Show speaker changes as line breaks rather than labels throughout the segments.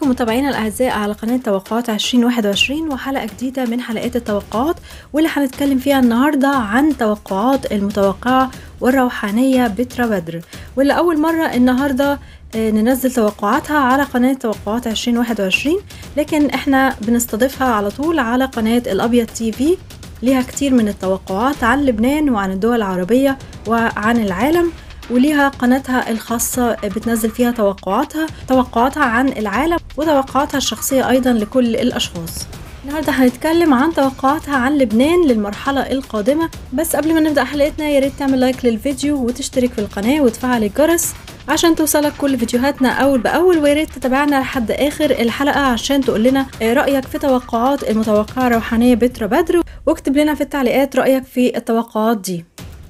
بكم متابعينا الأعزاء على قناة توقعات 2021 وحلقة جديدة من حلقات التوقعات واللي هنتكلم فيها النهاردة عن توقعات المتوقعة والروحانية بترا بدر واللي أول مرة النهاردة آه، ننزل توقعاتها على قناة توقعات 2021 لكن احنا بنستضيفها على طول على قناة الأبيض تي في ليها كتير من التوقعات عن لبنان وعن الدول العربية وعن العالم وليها قناتها الخاصة بتنزل فيها توقعاتها توقعاتها عن العالم وتوقعاتها الشخصية أيضا لكل الأشخاص النهاردة هنتكلم عن توقعاتها عن لبنان للمرحلة القادمة بس قبل ما نبدأ حلقتنا يا ريت تعمل لايك للفيديو وتشترك في القناة وتفعل الجرس عشان توصلك كل فيديوهاتنا أول بأول ويا ريت تتابعنا لحد آخر الحلقة عشان تقول لنا رأيك في توقعات المتوقعة الروحانية بترا بدر واكتب لنا في التعليقات رأيك في التوقعات دي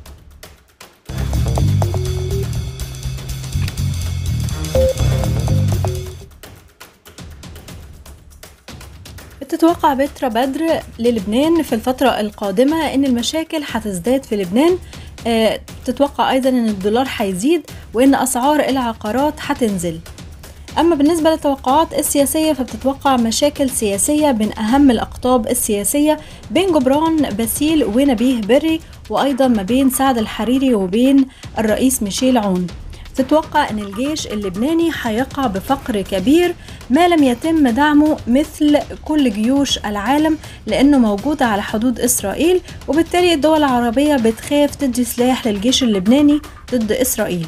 بتتوقع بترا بدر للبنان في الفترة القادمة إن المشاكل هتزداد في لبنان آه، تتوقع أيضا إن الدولار هيزيد وإن أسعار العقارات هتنزل أما بالنسبة للتوقعات السياسية فبتتوقع مشاكل سياسية بين أهم الأقطاب السياسية بين جبران باسيل ونبيه بري وأيضا ما بين سعد الحريري وبين الرئيس ميشيل عون تتوقع أن الجيش اللبناني هيقع بفقر كبير ما لم يتم دعمه مثل كل جيوش العالم لأنه موجود على حدود إسرائيل وبالتالي الدول العربية بتخاف تدي سلاح للجيش اللبناني ضد إسرائيل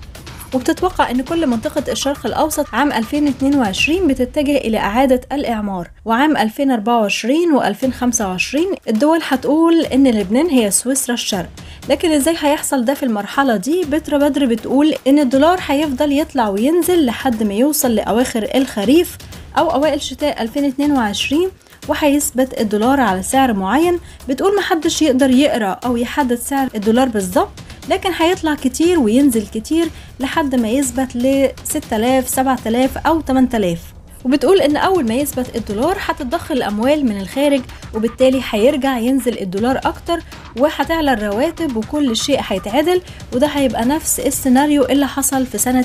وبتتوقع أن كل منطقة الشرق الأوسط عام 2022 بتتجه إلى إعادة الإعمار وعام 2024 و 2025 الدول هتقول أن لبنان هي سويسرا الشرق لكن ازاي هيحصل ده في المرحلة دي بترا بدر بتقول ان الدولار هيفضل يطلع وينزل لحد ما يوصل لأواخر الخريف أو أوائل شتاء 2022 وهيثبت الدولار على سعر معين بتقول محدش يقدر يقرا أو يحدد سعر الدولار بالظبط لكن هيطلع كتير وينزل كتير لحد ما يثبت ل 6000 7000 أو 8000 وبتقول ان اول ما يثبت الدولار هتتضخ الاموال من الخارج وبالتالي هيرجع ينزل الدولار اكتر وهتعلى الرواتب وكل شيء هيتعدل وده هيبقى نفس السيناريو اللي حصل في سنة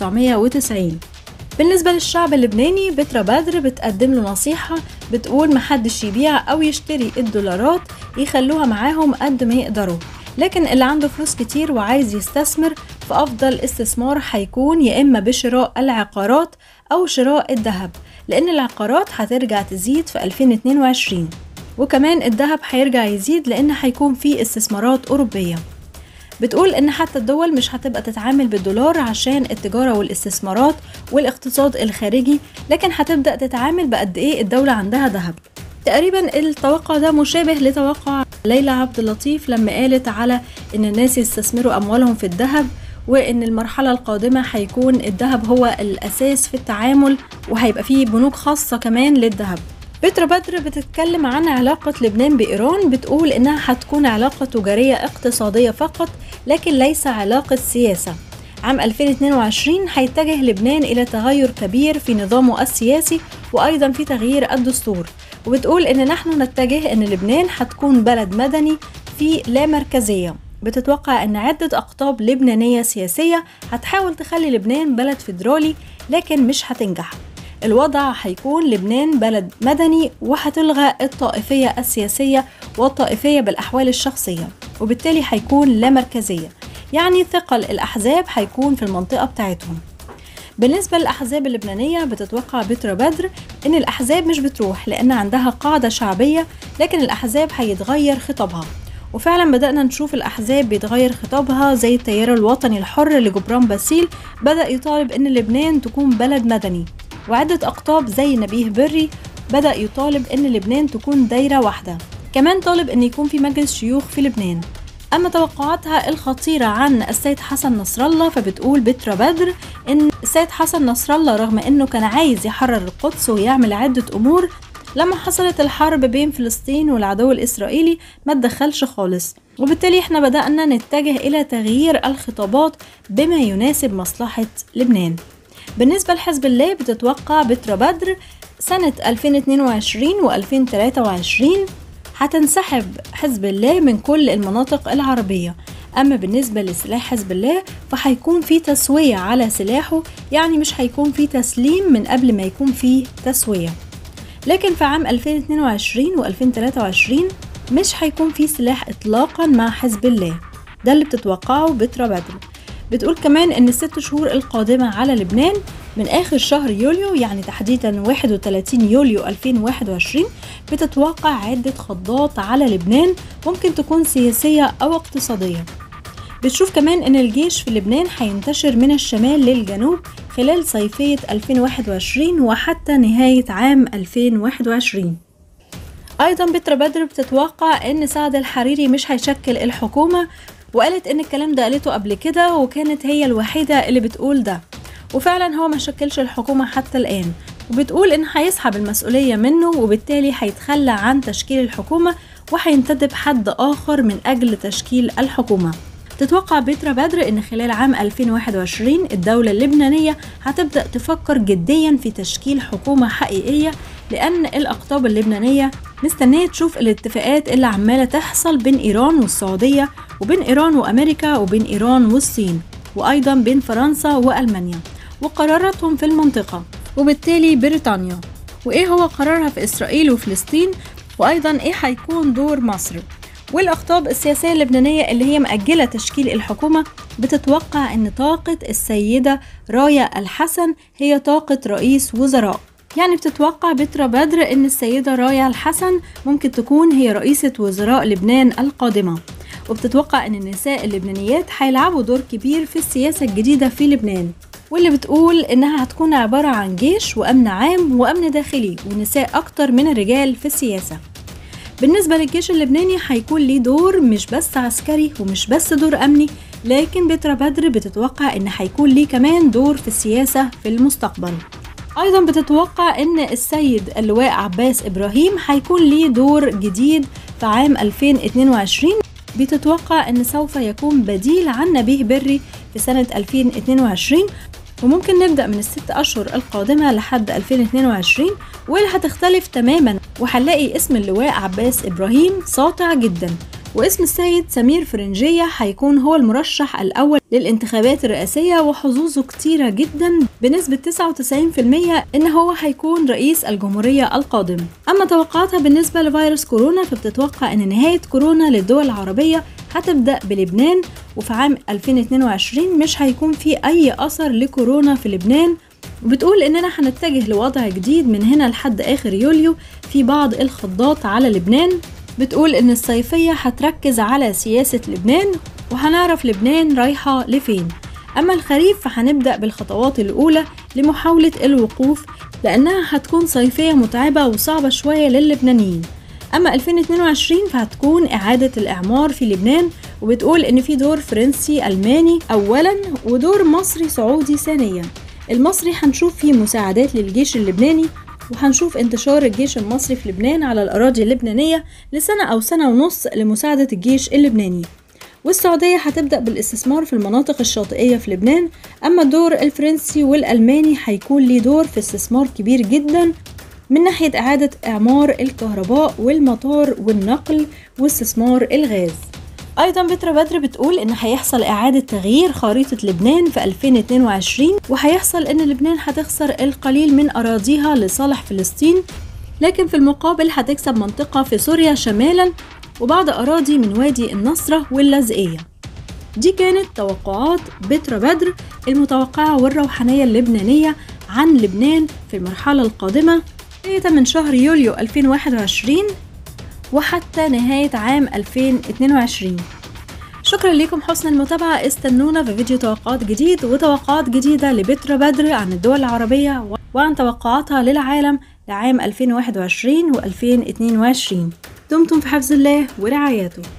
1990 بالنسبة للشعب اللبناني بترا بدر بتقدم له نصيحة بتقول محدش يبيع أو يشتري الدولارات يخلوها معاهم قد ما يقدروا لكن اللي عنده فلوس كتير وعايز يستثمر فأفضل استثمار هيكون يا إما بشراء العقارات أو شراء الذهب لأن العقارات هترجع تزيد في 2022 وكمان الذهب هيرجع يزيد لأن هيكون فيه استثمارات أوروبية بتقول إن حتى الدول مش هتبقى تتعامل بالدولار عشان التجارة والاستثمارات والاقتصاد الخارجي لكن هتبدأ تتعامل بقد إيه الدولة عندها ذهب تقريبا التوقع ده مشابه لتوقع ليلى عبد اللطيف لما قالت على ان الناس يستثمروا اموالهم في الذهب وان المرحله القادمه هيكون الذهب هو الاساس في التعامل وهيبقى فيه بنوك خاصه كمان للذهب بترا بدر بتتكلم عن علاقة لبنان بإيران بتقول إنها هتكون علاقة تجارية اقتصادية فقط لكن ليس علاقة سياسة عام 2022 هيتجه لبنان إلى تغير كبير في نظامه السياسي وأيضا في تغيير الدستور وبتقول إن نحن نتجه إن لبنان هتكون بلد مدني في لا مركزية بتتوقع أن عدة أقطاب لبنانية سياسية هتحاول تخلي لبنان بلد فيدرالي لكن مش هتنجح الوضع هيكون لبنان بلد مدني وهتلغى الطائفية السياسية والطائفية بالأحوال الشخصية وبالتالي هيكون لا مركزية يعني ثقل الأحزاب هيكون في المنطقة بتاعتهم بالنسبة للأحزاب اللبنانية بتتوقع بترا بدر إن الأحزاب مش بتروح لأن عندها قاعدة شعبية لكن الأحزاب هيتغير خطابها وفعلا بدأنا نشوف الأحزاب بيتغير خطابها زي التيار الوطني الحر لجبران باسيل بدأ يطالب إن لبنان تكون بلد مدني وعدة أقطاب زي نبيه بري بدأ يطالب إن لبنان تكون دايرة واحدة كمان طالب إن يكون في مجلس شيوخ في لبنان أما توقعاتها الخطيرة عن السيد حسن نصر الله فبتقول بترا بدر إن السيد حسن نصر الله رغم إنه كان عايز يحرر القدس ويعمل عدة أمور لما حصلت الحرب بين فلسطين والعدو الإسرائيلي ما تدخلش خالص وبالتالي احنا بدأنا نتجه إلى تغيير الخطابات بما يناسب مصلحة لبنان بالنسبة لحزب الله بتتوقع بترا بدر سنة 2022 و 2023 هتنسحب حزب الله من كل المناطق العربية أما بالنسبة لسلاح حزب الله فهيكون في تسوية على سلاحه يعني مش هيكون في تسليم من قبل ما يكون في تسوية لكن في عام 2022 و2023 مش هيكون في سلاح إطلاقا مع حزب الله ده اللي بتتوقعه بترا بدر بتقول كمان إن الست شهور القادمة على لبنان من آخر شهر يوليو يعني تحديدا 31 يوليو 2021 بتتوقع عدة خضات على لبنان ممكن تكون سياسية أو اقتصادية بتشوف كمان إن الجيش في لبنان هينتشر من الشمال للجنوب خلال صيفية 2021 وحتى نهاية عام 2021 أيضا بترا بدر بتتوقع إن سعد الحريري مش هيشكل الحكومة وقالت إن الكلام ده قالته قبل كده وكانت هي الوحيدة اللي بتقول ده وفعلا هو ما شكلش الحكومة حتى الآن وبتقول إن هيسحب المسؤولية منه وبالتالي هيتخلى عن تشكيل الحكومة وهينتدب حد آخر من أجل تشكيل الحكومة تتوقع بيترا بدر إن خلال عام 2021 الدولة اللبنانية هتبدأ تفكر جديا في تشكيل حكومة حقيقية لأن الأقطاب اللبنانية مستنية تشوف الاتفاقات اللي عمالة تحصل بين إيران والسعودية وبين إيران وأمريكا وبين إيران والصين وأيضا بين فرنسا وألمانيا وقراراتهم في المنطقة وبالتالي بريطانيا وإيه هو قرارها في إسرائيل وفلسطين وأيضا إيه هيكون دور مصر والأخطاب السياسية اللبنانية اللي هي مأجلة تشكيل الحكومة بتتوقع أن طاقة السيدة رايا الحسن هي طاقة رئيس وزراء يعني بتتوقع بترا بدر أن السيدة رايا الحسن ممكن تكون هي رئيسة وزراء لبنان القادمة وبتتوقع أن النساء اللبنانيات هيلعبوا دور كبير في السياسة الجديدة في لبنان واللي بتقول إنها هتكون عبارة عن جيش وأمن عام وأمن داخلي ونساء أكتر من الرجال في السياسة بالنسبة للجيش اللبناني هيكون ليه دور مش بس عسكري ومش بس دور أمني لكن بترا بدر بتتوقع إن هيكون ليه كمان دور في السياسة في المستقبل أيضا بتتوقع إن السيد اللواء عباس إبراهيم هيكون ليه دور جديد في عام 2022 بتتوقع أن سوف يكون بديل عن نبيه بري في سنة 2022 وممكن نبدأ من الست أشهر القادمة لحد 2022 واللي هتختلف تماما وهنلاقي اسم اللواء عباس إبراهيم ساطع جدا واسم السيد سمير فرنجية هيكون هو المرشح الأول للانتخابات الرئاسية وحظوظه كتيرة جدا بنسبة 99% إن هو هيكون رئيس الجمهورية القادم أما توقعاتها بالنسبة لفيروس كورونا فبتتوقع إن نهاية كورونا للدول العربية هتبدأ بلبنان وفي عام 2022 مش هيكون في أي أثر لكورونا في لبنان وبتقول إننا هنتجه لوضع جديد من هنا لحد آخر يوليو في بعض الخضات على لبنان بتقول إن الصيفية هتركز على سياسة لبنان وهنعرف لبنان رايحة لفين أما الخريف فهنبدأ بالخطوات الأولى لمحاولة الوقوف لأنها هتكون صيفية متعبة وصعبة شوية للبنانيين أما 2022 فهتكون إعادة الإعمار في لبنان وبتقول إن في دور فرنسي ألماني أولا ودور مصري سعودي ثانيا المصري هنشوف فيه مساعدات للجيش اللبناني وهنشوف انتشار الجيش المصري في لبنان على الأراضي اللبنانية لسنة أو سنة ونص لمساعدة الجيش اللبناني والسعودية هتبدأ بالاستثمار في المناطق الشاطئية في لبنان أما الدور الفرنسي والألماني هيكون ليه دور في استثمار كبير جدا من ناحية إعادة إعمار الكهرباء والمطار والنقل واستثمار الغاز أيضا بترا بدر بتقول إن هيحصل إعادة تغيير خريطة لبنان في 2022 وهيحصل إن لبنان هتخسر القليل من أراضيها لصالح فلسطين لكن في المقابل هتكسب منطقة في سوريا شمالا وبعض أراضي من وادي النصرة واللازقية دي كانت توقعات بترا بدر المتوقعة والروحانية اللبنانية عن لبنان في المرحلة القادمة بداية من شهر يوليو 2021 وحتى نهاية عام 2022 شكرا لكم حسن المتابعة استنونا في فيديو توقعات جديد وتوقعات جديدة لبترا بدر عن الدول العربية وعن توقعاتها للعالم لعام 2021 و 2022 دمتم في حفظ الله ورعايته